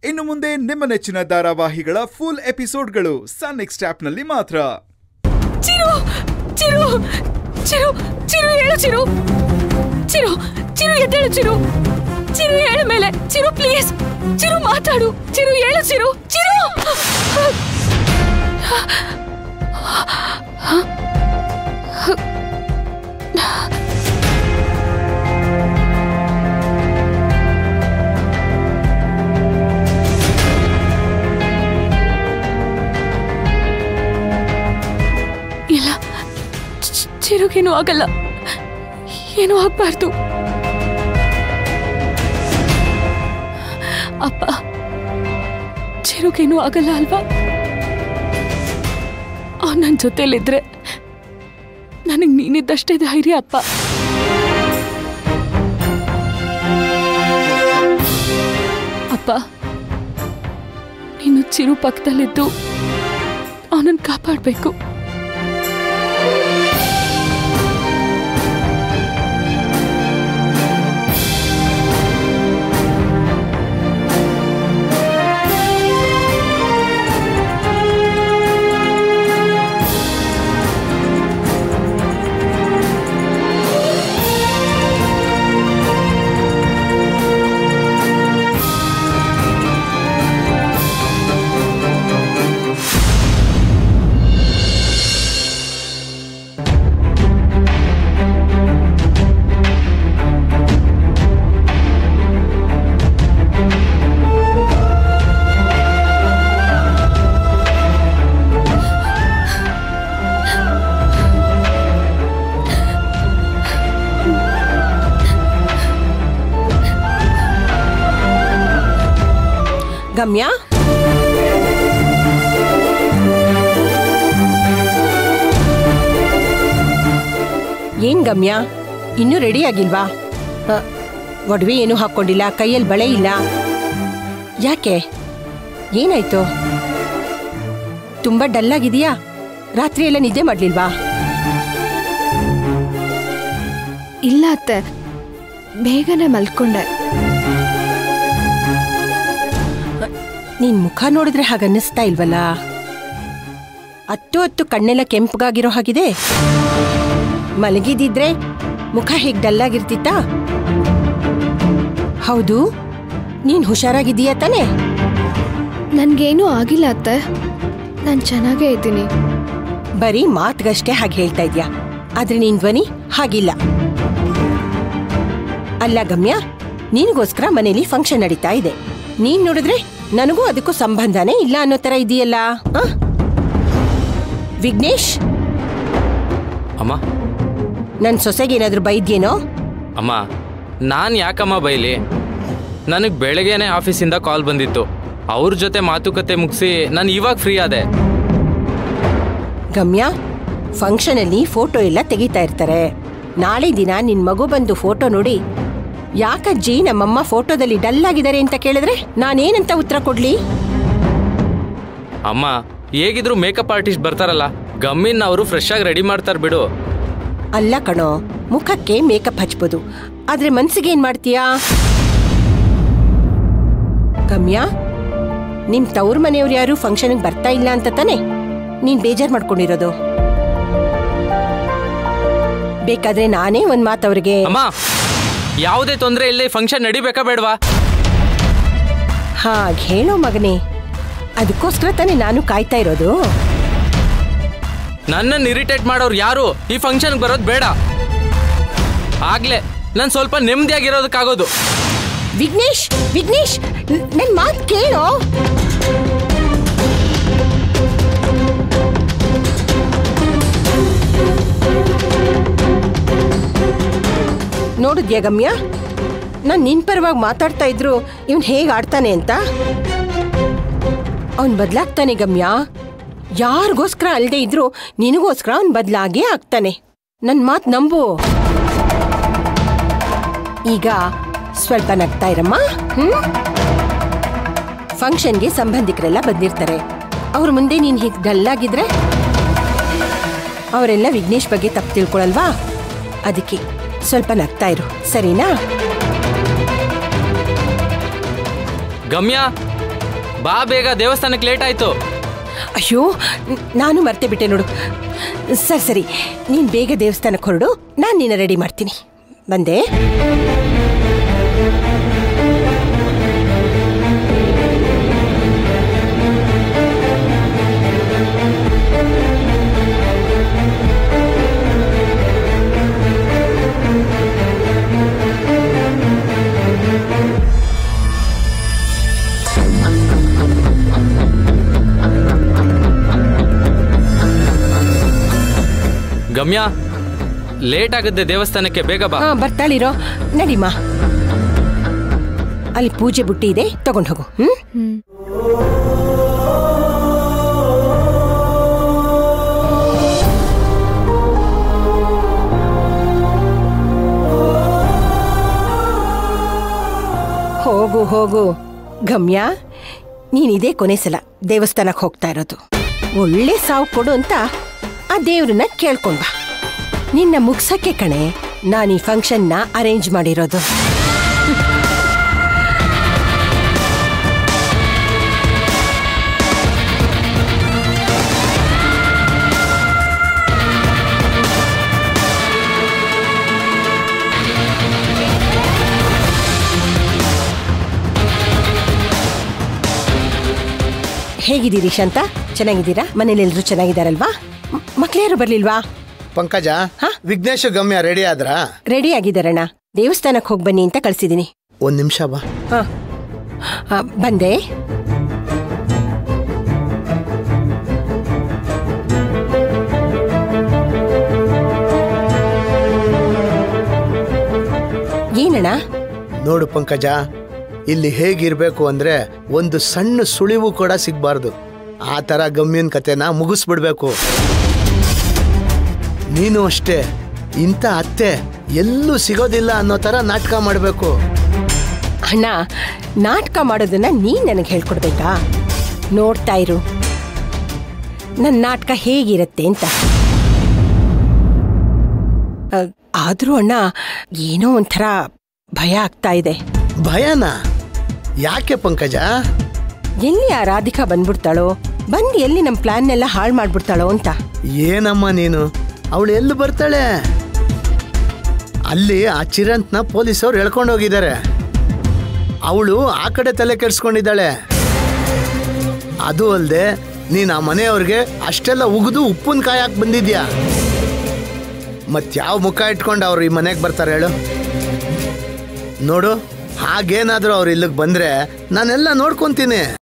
ಇನ್ನು ಮುಂದೆ ನಿಮ್ಮ ನೆಚ್ಚಿನ ಧಾರಾವಾಹಿಗಳ ಫುಲ್ ಎಪಿಸೋಡ್ಗಳು ಸನ್ ನೆಕ್ಸ್ಟ್ ಆಪ್ನಲ್ಲಿ ಮಾತ್ರ ಚಿರು ಚಿರು ಚಿರು ಚಿರು ಹೇಳು ಚಿರು ಚಿರು ಚಿರು ಎದ್ದೇಳು ಚಿರು ಚಿರು ಹೇಳು ಮೇಲೆ ಚಿರು ಪ್ಲೀಸ್ ಚಿರು ಮಾತಾಡು ಚಿರು ಹೇಳು ಚಿರು ಚಿರು ಇಲ್ಲ ಚಿ- ಚಿರುಗೇನು ಆಗಲ್ಲ ಏನೂ ಆಗ್ಬಾರ್ದು ಅಪ್ಪ ಚಿರುಗೇನು ಆಗಲ್ಲ ಅಲ್ವಾ ಅವ್ನು ನನ್ನ ಜೊತೆಲಿದ್ರೆ ನನಗೆ ನೀನಿದ್ದಷ್ಟೇ ಧೈರ್ಯ ಅಪ್ಪ ಅಪ್ಪ ನೀನು ಚಿರು ಪಕ್ಕದಲ್ಲಿದ್ದು ಅವನನ್ನು ಕಾಪಾಡಬೇಕು ಗಮ್ಯ ಏನ್ ಗಮ್ಯ ಇನ್ನೂ ರೆಡಿ ಆಗಿಲ್ವಾ ಅ, ಒಡವೆ ಏನು ಹಾಕೊಂಡಿಲ್ಲ ಕೈಯಲ್ಲಿ ಬಳೆ ಇಲ್ಲ ಯಾಕೆ ಏನಾಯ್ತು ತುಂಬಾ ಡಲ್ ಆಗಿದೆಯಾ ರಾತ್ರಿ ಎಲ್ಲ ನಿದ್ದೆ ಮಾಡ್ಲಿಲ್ವಾ ಇಲ್ಲ ಅತ್ತೆ ಬೇಗನೆ ಮಲ್ಕೊಂಡೆ ನಿನ್ ಮುಖ ನೋಡಿದ್ರೆ ಹಾಗನ್ನಿಸ್ತಾ ಇಲ್ವಲ್ಲ ಹತ್ತು ಹತ್ತು ಕಣ್ಣೆಲ್ಲ ಕೆಂಪಗಾಗಿರೋ ಹಾಗಿದೆ ಮಲಗಿದಿದ್ರೆ ಮುಖ ಹೇಗ್ ಡಲ್ಲಾಗಿರ್ತಿತ್ತಾ ಹೌದು ನೀನ್ ಹುಷಾರಾಗಿದ್ದೀಯಾ ತಾನೆ ನನ್ಗೇನೂ ಆಗಿಲ್ಲ ಅತ್ತೆ ನಾನು ಚೆನ್ನಾಗೇ ಇದ್ದೀನಿ ಬರೀ ಮಾತ್ಗಷ್ಟೇ ಹಾಗೆ ಹೇಳ್ತಾ ಇದ್ಯಾ ಆದ್ರೆ ನಿನ್ ಧ್ವನಿ ಹಾಗಿಲ್ಲ ಅಲ್ಲ ಗಮ್ಯ ನಿನ್ಗೋಸ್ಕರ ಮನೇಲಿ ಫಂಕ್ಷನ್ ನಡೀತಾ ಇದೆ ನೀನ್ ನೋಡಿದ್ರೆ ನನಗೂ ಅದಕ್ಕೂ ಸಂಬಂಧನೇ ಇಲ್ಲ ಅನ್ನೋ ತರ ಇದೆಯಲ್ಲ ಆ? ವಿಘ್ನೇಶ್ ಅಮ್ಮ ನನ್ ಸೊಸೆಗೇನಾದ್ರೂ ಬೈದ್ಯೇನೋ ಅಮ್ಮ ನಾನು ಯಾಕಮ್ಮ ಬೈಲಿ ನನಗೆ ಬೆಳಗ್ಗೆನೆ ಆಫೀಸಿಂದ ಕಾಲ್ ಬಂದಿತ್ತು ಅವ್ರ ಜೊತೆ ಮಾತುಕತೆ ಮುಗಿಸಿ ನಾನು ಇವಾಗ ಫ್ರೀ ಆದೆ ಗಮ್ಯ ಫಂಕ್ಷನ್ ಅಲ್ಲಿ ಫೋಟೋ ಎಲ್ಲ ತೆಗಿತಾ ಇರ್ತಾರೆ ನಾಳೆ ದಿನ ನಿನ್ ಮಗು ಬಂದು ಫೋಟೋ ನೋಡಿ ಯಾಕಜ್ಜಿ ನಮ್ಮಮ್ಮ ಫೋಟೋದಲ್ಲಿ ಡಲ್ ಆಗಿದ್ದಾರೆ ಅಂತ ಕೇಳಿದ್ರೆ ನಾನೇನಂತ ಉತ್ತರ ಕೊಡ್ಲಿ ಅಮ್ಮ ಹೇಗಿದ್ರು ಮೇಕಪ್ ಆರ್ಟಿಸ್ಟ್ ಬರ್ತಾರಲ್ಲ ಗಮ್ಮಿನ್ ಅವರು ಫ್ರೆಶ್ ಆಗಿ ರೆಡಿ ಮಾಡ್ತಾರೆ ಬಿಡು ಅಲ್ಲ ಕಣೋ ಮುಖಕ್ಕೆ ಮೇಕಪ್ ಹಚ್ಬೋದು ಆದ್ರೆ ಮನ್ಸಿಗೆ ಏನ್ ಮಾಡ್ತೀಯಾ ಗಮ್ಯ ನಿಮ್ ತವ್ರ ಮನೆಯವ್ರು ಯಾರು ಫಂಕ್ಷನ್ಗೆ ಬರ್ತಾ ಇಲ್ಲ ಅಂತ ತಾನೆ ನೀನ್ ಬೇಜಾರ್ ಮಾಡ್ಕೊಂಡಿರೋದು ಬೇಕಾದ್ರೆ ನಾನೇ ಒಂದ್ ಮಾತು ಅವ್ರಿಗೆ ಅಮ್ಮ ಯಾವುದೇ ತೊಂದರೆ ಇಲ್ಲದೆ ಫಂಕ್ಷನ್ ನಡಿಬೇಕಾ ಬೇಡವಾ ಹಾಗ್ ಹೇಳೋ ಮಗನೇ ಅದಕ್ಕೋಸ್ಕರ ತಾನೇ ನಾನು ಕಾಯ್ತಾ ಇರೋದು ನನ್ನನ್ನು ಇರಿಟೇಟ್ ಮಾಡೋರು ಯಾರು ಈ ಫಂಕ್ಷನ್ಗೆ ಬರೋದು ಬೇಡ ಆಗ್ಲೇ ನಾನು ಸ್ವಲ್ಪ ನೆಮ್ಮದಿಯಾಗಿರೋದಕ್ಕಾಗೋದು ವಿಘ್ನೇಶ್ ವಿಘ್ನೇಶ್ ನ್- ನನ್ ಮಾತ್ ಕೇಳೋ ನೋಡಿದ್ಯಾ ಗಮ್ಯ ನಾನ್ ನಿನ್ ಪರವಾಗಿ ಮಾತಾಡ್ತಾ ಇದ್ರು ಇವನ್ ಹೇಗ್ ಆಡ್ತಾನೆ ಅಂತ ಅವನ್ ಬದ್ಲಾಗ್ತಾನೆ ಗಮ್ಯ ಯಾರಿಗೋಸ್ಕರ ಅಲ್ದೇ ಇದ್ರು ನಿನಗೋಸ್ಕರ ಅವನ್ ಬದ್ಲಾಗೇ ಆಗ್ತಾನೆ ನನ್ ಮಾತ್ ನಂಬು ಈಗ ಸ್ವಲ್ಪ ನಗ್ತಾ ಇರಮ್ಮ ಹ್ಮ್ ಫಂಕ್ಷನ್ಗೆ ಸಂಬಂಧಿಕರೆಲ್ಲ ಬಂದಿರ್ತಾರೆ ಅವ್ರ ಮುಂದೆ ನೀನ್ ಹೀಗೆ ಡಲ್ಲಾಗಿದ್ರೆ ಅವರೆಲ್ಲ ವಿಘ್ನೇಶ್ ಬಗ್ಗೆ ತಪ್ಪು ತಿಳ್ಕೊಳಲ್ವಾ ಅದಕ್ಕೆ ಸ್ವಲ್ಪ ನಗ್ತಾ ಇರು ಸರಿನಾ ಗಮ್ಯ ಬಾ ಬೇಗ ದೇವಸ್ಥಾನಕ್ಕೆ ಲೇಟ್ ಆಯ್ತು ಅಯ್ಯೋ ನ್- ನಾನು ಮರ್ತೆ ಬಿಟ್ಟೆ ನೋಡು ಸರಿ ಸರಿ ನೀನು ಬೇಗ ದೇವಸ್ಥಾನಕ್ಕೆ ಹೊರಡು ನಾನು ನಿನ್ನ ರೆಡಿ ಮಾಡ್ತೀನಿ ಬಂದೆ ಗಮ್ಯ ಲೇಟ್ ಆಗುತ್ತೆ ದೇವಸ್ಥಾನಕ್ಕೆ ಬೇಗ ಬಾ ಹಾ ಬರ್ತಾಳಿರೋ ನಡಿಮಾ ಅಲ್ಲಿ ಪೂಜೆ ಬುಟ್ಟಿ ಇದೆ ತಗೊಂಡು ಹೋಗು ಹ್ಮ್ ಹೋಗು ಹೋಗು ಗಮ್ಯ ನೀನಿದೇ ಕೊನೆ ಸಲ ದೇವಸ್ಥಾನಕ್ಕೆ ಹೋಗ್ತಾ ಇರೋದು ಒಳ್ಳೆ ಸಾವು ಕೊಡು ಅಂತ ಆ ದೇವ್ರನ್ನ ಕೇಳ್ಕೊಂಡ್ ಬಾ ನಿನ್ನ ಮುಗ್ಸಕ್ಕೆ ಕಣೆ ನಾನು ಈ ಫಂಕ್ಷನ್ನ ಅರೇಂಜ್ ಮಾಡಿರೋದು ಹೇಗಿದ್ದೀರಿ ಶಾಂತ ಚೆನ್ನಾಗಿದ್ದೀರಾ ಮನೇಲಿ ಎಲ್ರೂ ಚೆನ್ನಾಗಿದ್ದಾರಲ್ವಾ ಮ್- ಮಕ್ಳ್ಯಾರು ಬರ್ಲಿಲ್ವಾ ಪಂಕಜ ಹಾ? ವಿಘ್ನೇಶ್ ಗಮ್ಯ ರೆಡಿ ಆದ್ರ ರೆಡಿ ಆಗಿದ್ದಾರಣ್ಣ ದೇವಸ್ಥಾನಕ್ಕೆ ಹೋಗಿ ಬನ್ನಿ ಅಂತ ಕಳ್ಸಿದ್ದೀನಿ ಒಂದ್ ನಿಮಿಷ ಬಾ ಹಾ ಆ, ಬಂದೆ ಏನಣ್ಣ ನೋಡು ಪಂಕಜ ಇಲ್ಲಿ ಹೇಗಿರ್ಬೇಕು ಅಂದ್ರೆ ಒಂದು ಸಣ್ಣ ಸುಳಿವು ಕೂಡ ಸಿಗ್ಬಾರ್ದು ಆ ತರ ಗಮ್ಯನ್ ಕತೆನ ಮುಗಿಸ್ಬಿಡ್ಬೇಕು ನೀನು ಅಷ್ಟೇ ಇಂಥ ಅತ್ತೆ ಎಲ್ಲೂ ಸಿಗೋದಿಲ್ಲ ಅನ್ನೋ ತರ ನಾಟಕ ಮಾಡಬೇಕು ಅಣ್ಣ ನಾಟಕ ಮಾಡೋದನ್ನ ನೀನ್ ನನಗೆ ಹೇಳ್ಕೊಡ್ಬೇಕಾ ನೋಡ್ತಾ ಇರು ನನ್ನ ನಾಟಕ ಹೇಗಿರತ್ತೆ ಅಂತ ಆ, ಆದ್ರೂ ಅಣ್ಣ ಏನೋ ಒಂಥರ ಭಯ ಆಗ್ತಾ ಇದೆ ಭಯನಾ ಯಾಕೆ ಪಂಕಜ ಎಲ್ಲಿ ಆ ರಾಧಿಕಾ ಬಂದ್ಬಿಡ್ತಾಳೋ ಬಂದು ಎಲ್ಲಿ ನಮ್ಮ ಪ್ಲಾನ್ನೆಲ್ಲ ಹಾಳು ಮಾಡ್ಬಿಡ್ತಾಳೋ ಅಂತ ಏನಮ್ಮ ನೀನು ಅವಳು ಎಲ್ಲಿ ಬರ್ತಾಳೆ ಅಲ್ಲಿ ಆ ಚಿರಂತ್ನ ಪೊಲೀಸವ್ರು ಎಳ್ಕೊಂಡು ಹೋಗಿದ್ದಾರೆ ಅವಳು ಆ ಕಡೆ ತಲೆ ಕೆಡ್ಸ್ಕೊಂಡಿದ್ದಾಳೆ ಅದು ಅಲ್ಲದೆ ನೀನು ಆ ಮನೆಯವ್ರಿಗೆ ಅಷ್ಟೆಲ್ಲ ಉಗಿದು ಉಪ್ಪಿನಕಾಯಿ ಹಾಕಿ ಬಂದಿದ್ಯಾ ಮತ್ಯಾವ ಮುಖ ಇಟ್ಕೊಂಡು ಅವ್ರು ಈ ಮನೆಗೆ ಬರ್ತಾರೆ ಹೇಳು ನೋಡು ಹಾಗೇನಾದ್ರೂ ಅವ್ರು ಇಲ್ಲಿಗೆ ಬಂದ್ರೆ ನಾನೆಲ್ಲ ನೋಡ್ಕೊಂತೀನಿ